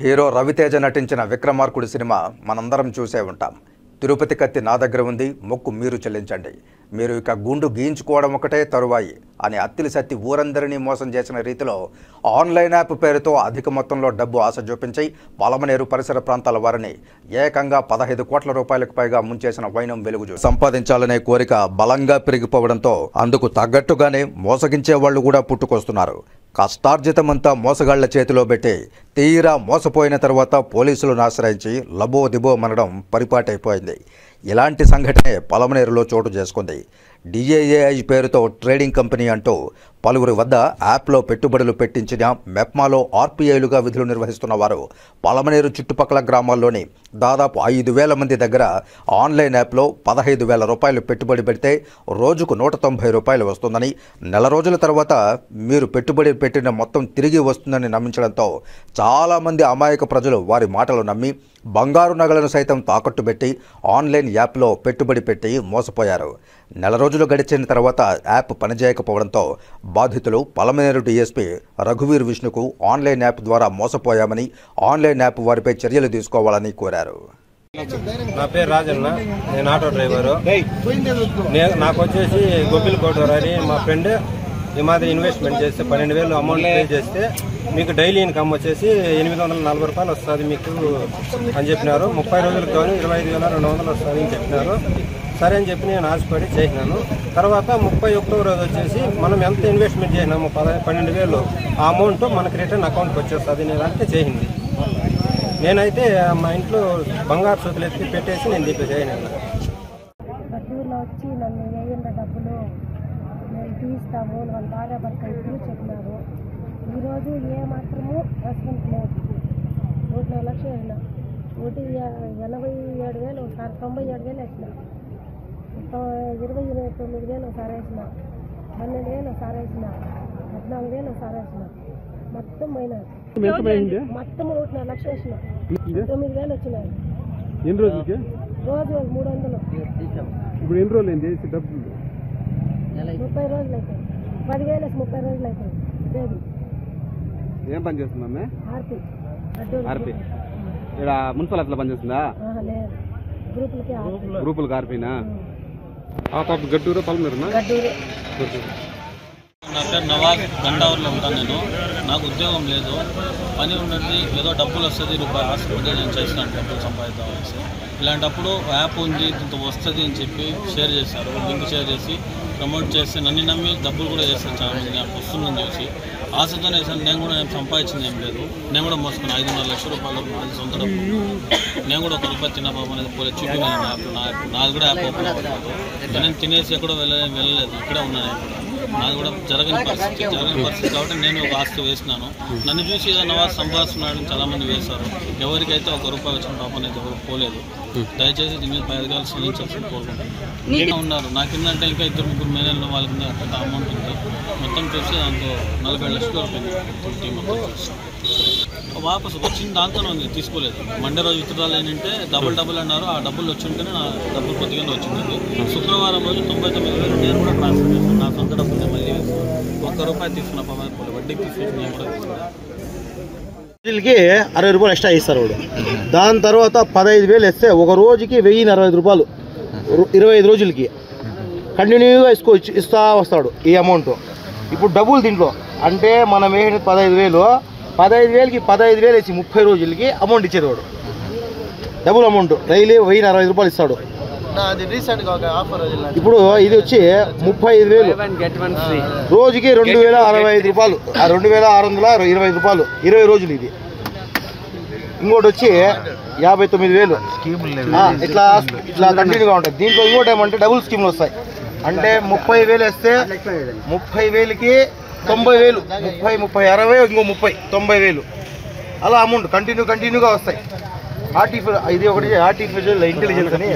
Hero Raviteja నటించిన విక్రమార్కుడు cinema మనందరం చూసే ఉంటాం తిరుపతి కత్తి నా దగ్గర ఉంది మొక్కు మీరు చెల్లించండి మీరు ఇక గుండు గీయించుకోవడం ఒకటే తరువాయి అని అత్తిలి సత్తి ఊరందరినీ మోసం చేసిన రీతిలో ఆన్లైన్ యాప్ పేరుతో అధిక మొత్తంలో డబ్బు ఆశ చూపించి పలమనేరు పరిసర ప్రాంతాల వారిని ఏకంగా పదహైదు కోట్ల రూపాయలకు పైగా ముంచేసిన వైనం వెలుగు సంపాదించాలనే కోరిక బలంగా పెరిగిపోవడంతో అందుకు తగ్గట్టుగానే మోసగించే వాళ్ళు కూడా పుట్టుకొస్తున్నారు కష్టార్జితమంతా మోసగాళ్ల చేతిలో పెట్టి తీరా మోసపోయిన తర్వాత పోలీసులను ఆశ్రయించి లబో దిబో మనడం పరిపాటైపోయింది ఇలాంటి సంఘటనే పలమనేరులో చోటు చేసుకుంది డిఏఏఐ పేరుతో ట్రేడింగ్ కంపెనీ అంటూ పలువురి వద్ద యాప్లో పెట్టుబడులు పెట్టించిన మెప్మాలో ఆర్పీఐలుగా విధులు నిర్వహిస్తున్న వారు పలమనేరు చుట్టుపక్కల గ్రామాల్లోని దాదాపు ఐదు వేల మంది దగ్గర ఆన్లైన్ యాప్లో పదహైదు వేల రూపాయలు పెట్టుబడి పెడితే రోజుకు నూట తొంభై రూపాయలు వస్తుందని నెల రోజుల తర్వాత మీరు పెట్టుబడి పెట్టిన మొత్తం తిరిగి వస్తుందని నమ్మించడంతో చాలామంది అమాయక ప్రజలు వారి మాటలు నమ్మి బంగారు నగలను సైతం తాకట్టు పెట్టి ఆన్లైన్ యాప్లో పెట్టుబడి పెట్టి మోసపోయారు నెల రోజులు గడిచిన తర్వాత యాప్ పనిచేయకపోవడంతో బాధితులు పలమనేరు డీఎస్పీ రఘువీర్ విష్ణుకు ఆన్లైన్ యాప్ ద్వారా మోసపోయామని ఆన్లైన్ యాప్ వారిపై చర్యలు తీసుకోవాలని కోరారు నా పేరు రాజన్న నేను ఆటో డ్రైవరు నే- నాకు వచ్చేసి గొబ్బిల్ కోటూరు అని మా ఫ్రెండ్ ఈ మాదిరి ఇన్వెస్ట్మెంట్ చేస్తే పన్నెండు వేలు అమౌంట్ పే చేస్తే మీకు డైలీ ఇన్కమ్ వచ్చేసి ఎనిమిది వందల నలభై రూపాయలు వస్తుంది మీకు అని చెప్పినారు ముప్పై రోజులకు కానీ ఇరవై ఐదు వేల రెండు వందలు వస్తుంది అని చెప్పినారు సరే అని చెప్పి నేను ఆశపడి చేసినాను తర్వాత ముప్పై ఒకటో రోజు వచ్చేసి మనం ఎంత ఇన్వెస్ట్మెంట్ చేసినాము పద పన్నెండు వేలు ఆ అమౌంట్ మనకి రిటర్న్ అకౌంట్కి వచ్చేస్తుంది నేను అంటే చేసింది నేనైతే మా ఇంట్లో బంగారు సూతులు ఎత్తి పెట్టేసి నేను దీప చేయను బద్దూరులో వచ్చి నన్ను వేయండి డబ్బులు మేము తీస్తాము వాళ్ళ భార్య భర్త ఇద్దరు చెప్పినారు ఈరోజు ఏ మాత్రము రెస్పాన్స్ లేదు ఒకటి లక్షలు వేసిన ఒకటి ఎ- ఎనభై ఏడు వేలు ఒకసారి తొంభై ఏడు వేలు వేసిన తొ- ఇరవై ఇరవై తొమ్మిది వేలు ఒకసారి వేసిన పన్నెండు వేలు ఒకసారి వేసిన పద్నాలుగు వేలు ఒకసారి వేసిన మొత్తం పోయినారు మొత్తం ఒకటిన్నర లక్ష వేసిన తొమ్మిది వేలు వచ్చినాయి ఎన్ని రోజులకి రోజు మూడు వందలు ఇప్పుడు ఎన్ని రోజులు అయింది వేసి డబ్బులు ముప్పై రోజులు అవుతాయి పదివేలు వేసి ముప్పై రోజులు అవుతాయి లేదు ఏం పని చేస్తుందమ్మే ఆర్పి అడ్డూరు ఆర్పి ఇక్కడ మున్సిపల్ అట్లా పనిచేస్తుందా ఆహా, లేదు గ్రూపులకి ఆర్పి గ్రూపులకు ఆర్పినా ఆ పాప గట్టూరు పలమూరునా గడ్డూరు గట్టూరు నా పేరు నవాజ్ గండావర్లో ఉంటాను నేను నాకు ఉద్యోగం లేదు పని ఉన్నది ఏదో డబ్బులు వస్తుంది రూపాయి ఆశపడి నేను చేసినాను డబ్బులు సంపాదిద్దామనేసి ఇలాంటప్పుడు యాప్ ఉంది ఇంత వస్తుంది అని చెప్పి షేర్ చేశారు లింక్ షేర్ చేసి ప్రమోట్ చేస్తే నన్ను నమ్మి డబ్బులు కూడా చేస్తాను చాలా మంది నాకు వస్తుందని చూసి ఆశతో వేసాను నేను కూడా నేను సంపాదించింది ఏం లేదు నేను కూడా మోసుకున్నాను ఐదున్నర లక్షల రూపాయలు నాది సొంత డబ్బులు నేను కూడా ఒక రూపాయి తిన్న పాపం అనేది పోలేదు చూపించాను యాప్ నా నాది కూడా యాప్ ఓపెన్ అవ్వలేదు నేను తినేసి ఎక్కడో వెళ్ళలేదు వెళ్ళలేదు ఇక్కడే ఉన్నాను నేను కూడా. నాది కూడా జరగని పరిస్థితి జరగని పరిస్థితి కాబట్టి నేను ఒక ఆస్తి వేసినాను నన్ను చూసి ఏదో నవాజ్ సంపాదిస్తున్నాడని చాలా మంది వేశారు ఎవరికైతే ఒక రూపాయి వచ్చిన పాపం అనేది ఎవరు పోలేదు దయచేసి దీని మీద పై అధికారులు స్పందించాల్సింది కోరుకుంటున్నాను ఇంకా ఉన్నారు నాకు కిందంటే ఇంకా ఇద్దరు ముగ్గురు మేనల్లో వాళ్ళ కింద పెద్ద అమౌంట్ ఉంది మొత్తం చూసి దాంతో నలభై లక్షల వరకు అయింది టీం మొత్తం చూసి వాపసు వచ్చింది దాంతోనే ఉంది తీసుకోలేదు మండే రోజు విత్డ్రాల్ ఏంటంటే డబుల్ డబుల్ అన్నారు ఆ డబ్బులు వచ్చి ఉంటేనే నా డబ్బులు కొద్దిగానే వచ్చింది శుక్రవారం రోజు తొంభై తొమ్మిది వేలు నేను కూడా ట్రాన్స్ఫర్ చేశాను నా సొంత డబ్బులు నేను మళ్ళీ వేసాను. ఒక్క రూపాయి తీసుకున్న పాపం పోలే వడ్డీకి తీసేసి నేను కూడా తీసుకున్నాను రోజులకి అరవై రూపాయలు ఎక్స్ట్రా ఇస్తారు వాడు దాని తర్వాత పదహైదు వేలు ఇస్తే ఒక రోజుకి వెయ్యి అరవై ఐదు రూపాయలు రు- ఇరవై ఐదు రోజులకి కంటిన్యూగా ఇసుకో ఇస్తా వస్తాడు ఈ అమౌంట్ ఇప్పుడు డబ్బులు దీంట్లో అంటే మనం వేసిన పదహైదు వేలు పదహైదు వేలకి పదహైదు వేలు వేసి ముప్పై రోజులకి అమౌంట్ ఇచ్చేది వాడు డబుల్ అమౌంట్ డైలీ వెయ్యి అరవై ఐదు రూపాయలు ఇస్తాడు ఇప్పుడు ఇది వచ్చి ముప్పై ఐదు వేలు రోజుకి రెండు వేల అరవై ఐదు రూపాయలు ఆ రెండు వేల ఆరు వందల ఇరవై ఐదు రూపాయలు ఇరవై రోజులు ఇది ఇంకోటి వచ్చి యాభై తొమ్మిది వేలు ఆ, ఇట్లా ఇట్లా కంటిన్యూగా ఉంటాయి దీంట్లో ఇంకోటి ఏమంటే డబుల్ స్కీమ్లు వస్తాయి అంటే ముప్పై వేలు వేస్తే ముప్పై వేలకి తొంభై వేలు ముప్పై ముప్పై అరవై ఇంకో ముప్పై తొంభై వేలు అలా అమౌంట్ కంటిన్యూ కంటిన్యూగా వస్తాయి ఆర్టిఫిషియల్ ఇది ఒకటి ఆర్టిఫిషియల్ ఇంటెలిజెన్స్ అని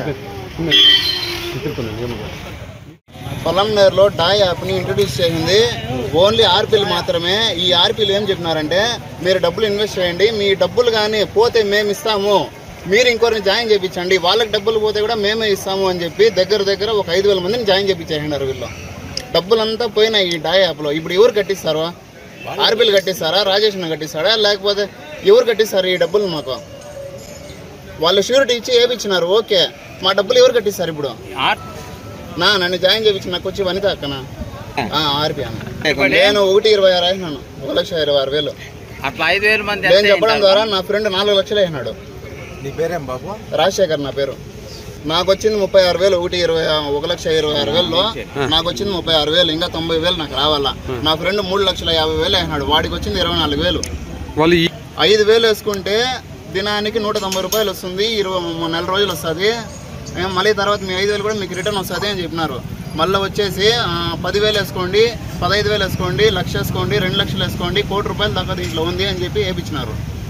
పొలంనేరులో డాయ్ యాప్ని ఇంట్రడ్యూస్ చేసింది ఓన్లీ ఆర్పీలు మాత్రమే ఈ ఆర్పీలు ఏం చెప్పినారంటే మీరు డబ్బులు ఇన్వెస్ట్ చేయండి మీ డబ్బులు కానీ పోతే మేము ఇస్తాము మీరు ఇంకొకరిని జాయిన్ చేయించండి వాళ్ళకి డబ్బులు పోతే కూడా మేమే ఇస్తాము అని చెప్పి దగ్గర దగ్గర ఒక ఐదు వేల మందిని జాయిన్ చేయించేసినారు వీళ్ళు డబ్బులంతా పోయినాయి ఈ డాయ్ యాప్లో ఇప్పుడు ఎవరు కట్టిస్తారు ఆర్బీలు కట్టిస్తారా రాజేష్ కట్టిస్తాడా లేకపోతే ఎవరు కట్టిస్తారు ఈ డబ్బులు మాకు వాళ్ళు షూరిటీ ఇచ్చి ఏపిచ్చినారు ఓకే మా డబ్బులు ఎవరు కట్టిస్తారు ఇప్పుడు నా నన్ను జాయిన్ చేయించి నాకు వచ్చి వనిత అక్కన ఆర్పి అన్న నేను ఒకటి ఇరవై ఆరు అయినాను ఒక లక్ష ఇరవై ఆరు వేలు అట్లా ఐదు వేల మంది నేను చెప్పడం ద్వారా నా ఫ్రెండ్ నాలుగు లక్షలు వేసినాడు నీ పేరేం బాబు రాజశేఖర్ నా పేరు నాకు వచ్చింది ముప్పై ఆరు వేలు ఒకటి ఇరవై ఒక లక్ష ఇరవై ఆరు వేలలో నాకు వచ్చింది ముప్పై ఆరు వేలు ఇంకా తొంభై వేలు నాకు రావాలా నా ఫ్రెండ్ మూడు లక్షల యాభై వేలు వేసినాడు వాడికి వచ్చింది ఇరవై నాలుగు వేలు వాళ్ళు ఈ- ఐదు వేలు వేసుకుంటే దినానికి నూట తొంభై రూపాయలు వస్తుంది ఇరవై ము- నెల రోజులు వస్తుంది ఏం మళ్ళీ తర్వాత మీ ఐదు వేలు కూడా మీకు రిటర్న్ వస్తుంది అని చెప్పినారు మళ్ళీ వచ్చేసి ఆ, పదివేలు వేసుకోండి పదహైదు వేలు వేసుకోండి లక్ష వేసుకోండి రెండు లక్షలు వేసుకోండి కోటి రూపాయలు దాకా దీంట్లో ఉంది అని చెప్పి వేయించినారు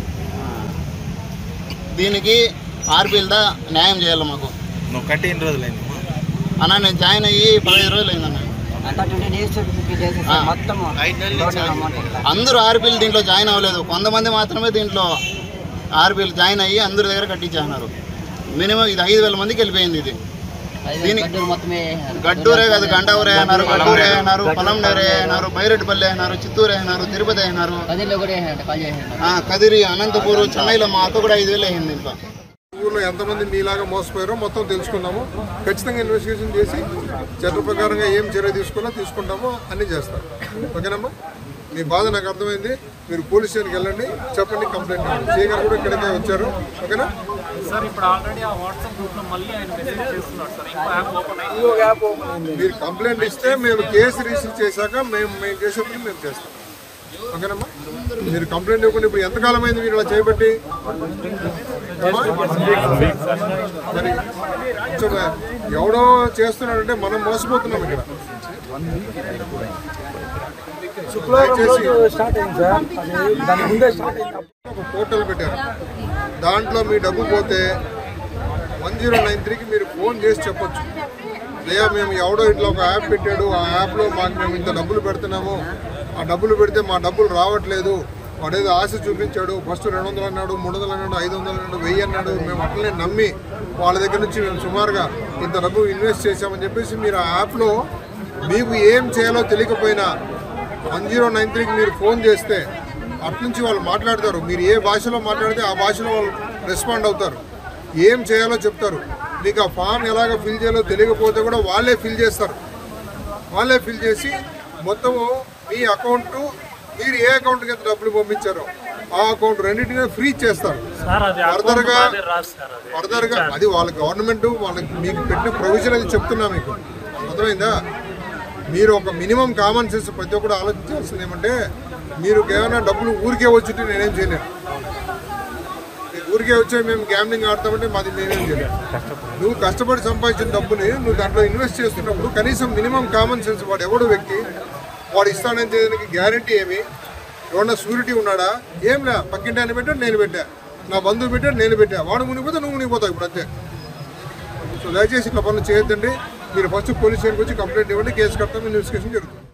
దీనికి ఆర్బీల్దా న్యాయం చేయాలి మాకు నువ్వు కట్టి ఎన్ని రోజులైంది అన్న నేను జాయిన్ అయ్యి పదహైదు రోజులు అయిందన్న ఆ. అందరూ ఆర్బీలు దీంట్లో జాయిన్ అవ్వలేదు కొంతమంది మాత్రమే దీంట్లో ఆర్బీలు జాయిన్ అయ్యి అందరి దగ్గర కట్టించేస్తున్నారు మినిమం ఇది ఐదు వేల మందికి వెళ్ళిపోయింది ఇది దీని గడ్డూరే కాదు గండావరే అన్నారు గడ్డూరే అన్నారు పొలంనేరే అన్నారు బైరెడ్డిపల్లి అన్నారు చిత్తూరు అన్నారు తిరుపతి అన్నారు ఆ, కదిరి అనంతపూర్ చెన్నైలో మా అక్క కూడా ఐదు వేలు అయింది దీంట్లో ఊర్లో ఎంతమంది మీలాగా మోసపోయారో మొత్తం తెలుసుకున్నాము ఖచ్చితంగా ఇన్వెస్టిగేషన్ చేసి చట్ట ప్రకారంగా ఏం చర్య తీసుకున్నా తీసుకుంటామో అన్ని చేస్తాం ఓకేనమ్మా మీ బాధ నాకు అర్థమైంది మీరు పోలీస్ స్టేషన్కి వెళ్ళండి చెప్పండి కంప్లైంట్ ఇవ్వండి సీ గారు కూడా ఇక్కడికే వచ్చారు ఓకేనా మీరు కంప్లైంట్ ఇస్తే మేము కేసు రిజిస్టర్ చేశాక మేము మేము చేసేప్పుడు మేము చేస్తాం ఓకేనమ్మా మీరు కంప్లైంట్ ఇవ్వకుండా ఇప్పుడు ఎంతకాలం అయింది మీరు ఇలా చేయబట్టి అమ్మా? మరి కొంచెం ఎవడో చేస్తున్నాడంటే మనం మోసపోతున్నాం ఇక్కడ దయచేసి ఒక పోర్టల్ పెట్టారు దాంట్లో మీ డబ్బు పోతే వన్ జీరో నైన్ త్రీకి మీరు ఫోన్ చేసి చెప్పొచ్చు లేదా మేము ఎవడో ఇట్లా ఒక యాప్ పెట్టాడు ఆ యాప్లో మాకు మేము ఇంత డబ్బులు పెడుతున్నాము ఆ డబ్బులు పెడితే మా డబ్బులు రావట్లేదు వాడేదో ఆశ చూపించాడు ఫస్ట్ రెండు వందలు అన్నాడు మూడు వందలు అన్నాడు ఐదు వందలు అన్నాడు వెయ్యి అన్నాడు మేము అట్లనే నమ్మి వాళ్ళ దగ్గర నుంచి మేము సుమారుగా ఇంత డబ్బు ఇన్వెస్ట్ చేశామని చెప్పేసి మీరు ఆ యాప్లో మీకు ఏం చేయాలో తెలియకపోయినా వన్ జీరో నైన్ త్రీకి మీరు ఫోన్ చేస్తే అట్నుంచి వాళ్ళు మాట్లాడతారు మీరు ఏ భాషలో మాట్లాడితే ఆ భాషలో వాళ్ళు రెస్పాండ్ అవుతారు ఏం చేయాలో చెప్తారు మీకు ఆ ఫామ్ ఎలాగ ఫిల్ చేయాలో తెలియకపోతే కూడా వాళ్ళే ఫిల్ చేస్తారు వాళ్ళే ఫిల్ చేసి మొత్తము మీ అకౌంట్ మీరు ఏ అకౌంట్కి అయితే డబ్బులు పంపించారో ఆ అకౌంట్ రెండింటినీ ఫ్రీ చేస్తారు ఫర్దర్గా ఫర్దర్గా అది వాళ్ళ గవర్నమెంట్ వాళ్ళకి మీకు పెట్టిన ప్రొవిజన్ అది చెప్తున్నా మీకు అర్థమైందా మీరు ఒక మినిమం కామన్ సెన్స్ ప్రతి ఒక్కరు ఆలోచించాల్సింది ఏమంటే మీరు ఏమైనా డబ్బులు ఊరికే వచ్చి నేనేం చేయలేను మీకు ఊరికే వచ్చే మేము గ్యామ్లింగ్ ఆడతామంటే మాది మేమేం చేయలేము నువ్వు కష్టపడి సంపాదించిన డబ్బుని నువ్వు దాంట్లో ఇన్వెస్ట్ చేస్తున్నప్పుడు కనీసం మినిమం కామన్ సెన్స్ వాడు ఎవడు వ్యక్తి వాడు ఇస్తానని చేయడానికి గ్యారంటీ ఏమి ఎవరన్నా షూరిటీ ఉన్నాడా ఏం లే పక్కింటి ఆయన పెట్టాడు నేను పెట్టా నా బంధువు పెట్టాడు నేను పెట్టా వాడు మునిగిపోతే నువ్వు మునిగిపోతావు ఇప్పుడు అంతే సో దయచేసి ఇట్లా పనులు చేయొద్దండి మీరు ఫస్ట్ పోలీస్ స్టేషన్కి వచ్చి కంప్లైంట్ ఇవ్వండి కేసు కడతాం ఇన్వెస్టిగేషన్ జరుగుతుంది